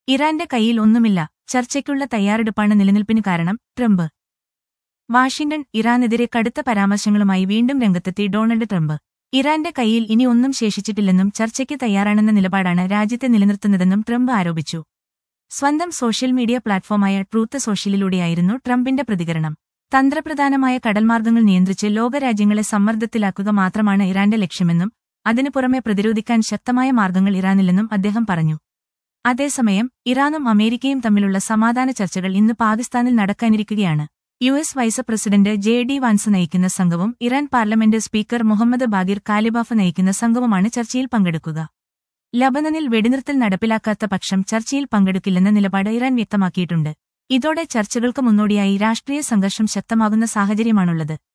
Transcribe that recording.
ഇറാന്റെ കയ്യിൽ ഒന്നുമില്ല ചർച്ചയ്ക്കുള്ള തയ്യാറെടുപ്പാണ് നിലനിൽപ്പിന് കാരണം ട്രംപ് വാഷിംഗ്ടൺ ഇറാനെതിരെ കടുത്ത പരാമർശങ്ങളുമായി വീണ്ടും രംഗത്തെത്തി ഡൊണാൾഡ് ട്രംപ് ഇറാന്റെ കയ്യിൽ ഇനി ഒന്നും ശേഷിച്ചിട്ടില്ലെന്നും ചർച്ചയ്ക്ക് തയ്യാറാണെന്ന നിലപാടാണ് രാജ്യത്തെ നിലനിർത്തുന്നതെന്നും ട്രംപ് ആരോപിച്ചു സ്വന്തം സോഷ്യൽ മീഡിയ പ്ലാറ്റ്ഫോമായ ട്രൂത്ത് സോഷ്യലിലൂടെയായിരുന്നു ട്രംപിന്റെ പ്രതികരണം തന്ത്രപ്രധാനമായ കടൽമാർഗ്ഗങ്ങൾ നിയന്ത്രിച്ച് ലോകരാജ്യങ്ങളെ സമ്മർദ്ദത്തിലാക്കുക മാത്രമാണ് ഇറാന്റെ ലക്ഷ്യമെന്നും അതിനു പുറമെ പ്രതിരോധിക്കാൻ ശക്തമായ മാർഗ്ഗങ്ങൾ ഇറാനില്ലെന്നും അദ്ദേഹം പറഞ്ഞു അതേസമയം ഇറാനും അമേരിക്കയും തമ്മിലുള്ള സമാധാന ചർച്ചകൾ ഇന്ന് പാകിസ്ഥാനിൽ നടക്കാനിരിക്കുകയാണ് U S vice president J D Vance നയിക്കുന്ന സംഘവും Iran parliament speaker Mohammad Bagher Ghalibaf നയിക്കുന്ന സംഘവുമാണ് ചർച്ചയിൽ പങ്കെടുക്കുക ലബനനിൽ വെടിനിർത്തൽ നടപ്പിലാക്കാത്ത പക്ഷം ചർച്ചയിൽ പങ്കെടുക്കില്ലെന്ന നിലപാട് ഇറാൻ വ്യക്തമാക്കിയിട്ടുണ്ട് ഇതോടെ ചർച്ചകൾക്ക് മുന്നോടിയായി രാഷ്ട്രീയ സംഘർഷം ശക്തമാകുന്ന സാഹചര്യമാണുള്ളത്